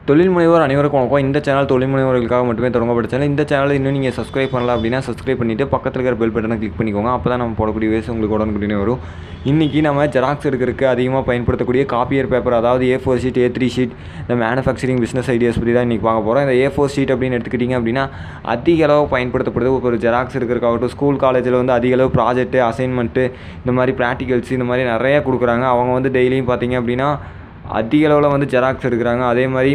தொழில் முனைவோர் அனைவருக்கும் வணக்கம் இந்த சேனல் தொழில் முனைவோர்களுக்காக மட்டுமே தொடங்கப்பட்ட சேனல் இந்த சேனலை இன்னும் நீங்கள் சப்ஸ்கிரைப் பண்ணல அப்படின்னா சப்ஸ்கிரைப் பண்ணிவிட்டு பக்கத்தில் இருக்கிற பெல் பட்டனை கிளிக் பண்ணிக்கோங்க அப்போ தான் நம்ம போடக்கூடிய வேஸ் உங்களுக்கு உடனுக்குடனே வரும் இன்றைக்கி நம்ம ஜெராக்ஸ் எடுக்கிறதுக்கு அதிகமாக பயன்படுத்தக்கூடிய காப்பியர் பேப்பர் அதாவது A four sheet A three sheet இந்த மேனுஃபேக்சரிங் பிஸ்னஸ் ஐடியாஸ் பற்றி தான் இன்றைக்கி பார்க்க போகிறோம் இந்த ஏ ஃபோர் ஷீட் அப்படின்னு எடுத்துக்கிட்டிங்க அப்படின்னா அதிக அளவு பயன்படுத்தப்படுது ஒரு ஜெராக்ஸ் எடுக்கிறதுக்காகட்டும் ஸ்கூல் காலேஜில் வந்து அதிக அளவு ப்ராஜெக்ட்டு அசைன்மெண்ட்டு இந்த மாதிரி ப்ராக்டிகல்ஸ் இந்த மாதிரி நிறைய கொடுக்குறாங்க அவங்க வந்து டெய்லியும் பார்த்தீங்க அப்படின்னா அதிக அளவில் வந்து ஜெராக்ஸ் எடுக்கிறாங்க அதே மாதிரி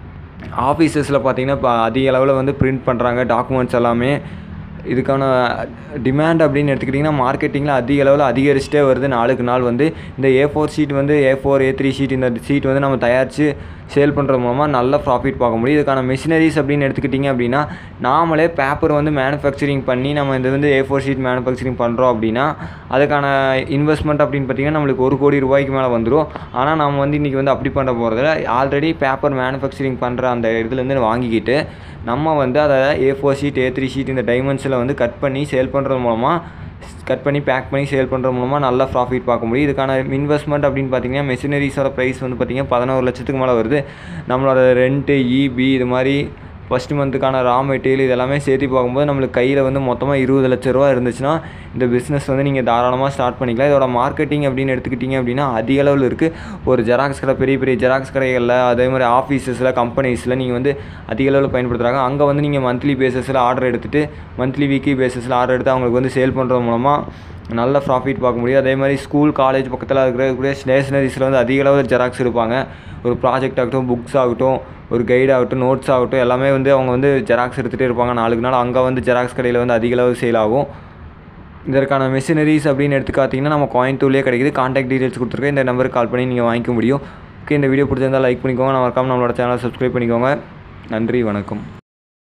ஆஃபீஸஸில் பார்த்தீங்கன்னா இப்போ அதிக அளவில் வந்து பிரிண்ட் பண்ணுறாங்க டாக்குமெண்ட்ஸ் எல்லாமே இதுக்கான டிமாண்ட் அப்படின்னு எடுத்துக்கிட்டிங்கன்னா மார்க்கெட்டிங்கில் அதிக அளவில் அதிகரிச்சுட்டே வருது நாளுக்கு நாள் வந்து இந்த ஏ ஃபோர் ஷீட் வந்து A four A three sheet இந்த ஷீட் வந்து நம்ம தயாரித்து சேல் பண்ணுறது மூலமாக நல்ல ப்ராஃபிட் பார்க்க முடியும் இதுக்கான மிஷினரிஸ் அப்படின்னு எடுத்துக்கிட்டிங்க அப்படின்னா நாமளே பேப்பர் வந்து மேனுஃபேக்சரிங் பண்ணி நம்ம இது வந்து ஏ ஃபோர் ஷீட் மேனுஃபேக்சரிங் பண்ணுறோம் அப்படின்னா அதுக்கான இன்வெஸ்ட்மெண்ட் அப்படின்னு பார்த்தீங்கன்னா நம்மளுக்கு ஒரு கோடி ரூபாய்க்கு மேலே வந்துடும் ஆனால் நம்ம வந்து இன்றைக்கி வந்து அப்படி பண்ண போகிறதில்ல ஆல்ரெடி பேப்பர் மேனுஃபேக்சரிங் பண்ணுற அந்த இதுலேருந்து வாங்கிக்கிட்டு நம்ம வந்து அதை A four sheet A three sheet இந்த டைமென்ஷனில் வந்து கட் பண்ணி சேல் பண்ணுறது மூலமாக கட் பண்ணி பேக் பண்ணி சேல் பண்ணுறது மூலமாக நல்ல ப்ராஃபிட் பார்க்க முடியும் இதுக்கான இன்வெஸ்ட்மெண்ட் அப்படின்னு பார்த்தீங்கன்னா மெஷினரிஸோட ப்ரைஸ் வந்து பார்த்திங்கன்னா பதினோரு லட்சத்துக்கு மேலே வருது நம்மளோட ரெண்ட்டு இபி இது மாதிரி ஃபஸ்ட் மந்த்துக்கான ரா மெட்டீரியல் இதெல்லாமே சேர்த்து பார்க்கும்போது நம்மளுக்கு கையில் வந்து மொத்தமாக இருபது லட்ச ரூபா இருந்துச்சுன்னா இந்த பிஸ்னஸ் வந்து நீங்கள் தாராளமாக ஸ்டார்ட் பண்ணிக்கலாம் இதோட மார்க்கெட்டிங் அப்படின்னு எடுத்துக்கிட்டிங்க அப்படின்னா அதிக அளவில் இருக்குது ஒரு ஜெராக்ஸ் கடை பெரிய பெரிய ஜெராக்ஸ் கடைகளில் அதே மாதிரி ஆஃபீஸஸில் கம்பெனிஸில் நீங்கள் வந்து அதிக அளவில் பயன்படுத்துகிறாங்க அங்கே வந்து நீங்கள் மந்த்லி பேசிஸில் ஆர்டர் எடுத்துகிட்டு மந்த்லி வீக்லி பேசிஸில் ஆர்டர் எடுத்து அவங்களுக்கு வந்து சேல் பண்ணுறது மூலமாக நல்ல ப்ராஃபிட் பார்க்க முடியும் அதே மாதிரி ஸ்கூல் காலேஜ் பக்கத்தில் இருக்கிற ஸ்டேஷனரிஸில் வந்து அதிக அளவில் ஜெராக்ஸ் இருப்பாங்க ஒரு ப்ராஜெக்ட் ஆகட்டும் புக்ஸ் ஆகட்டும் ஒரு கைட் ஆகட்டும் நோட்ஸ் ஆகட்டும் எல்லாமே வந்து அவங்க வந்து ஜெராக்ஸ் எடுத்துகிட்டே இருப்பாங்க நாளுக்கு நாள் அங்கே வந்து ஜெராக்ஸ் கடையில் வந்து அதிக அளவு சேல் ஆகும் இதற்கான மிஷினரிஸ் அப்படின்னு எடுத்து பார்த்தீங்கன்னா நம்ம கோயம்புத்தூர்லேயே கிடைக்குது கான்டாக்ட் டீடைல்ஸ் கொடுத்துருக்கேன் இந்த நம்பருக்கு கால் பண்ணி நீங்கள் வாங்கிக்க முடியும் ஓகே இந்த வீடியோ பிடிச்சிருந்தால் லைக் பண்ணிக்கோங்க நான் மறக்காமல் நம்மளோட சேனலை சப்ஸ்கிரைப் பண்ணிக்கோங்க நன்றி வணக்கம்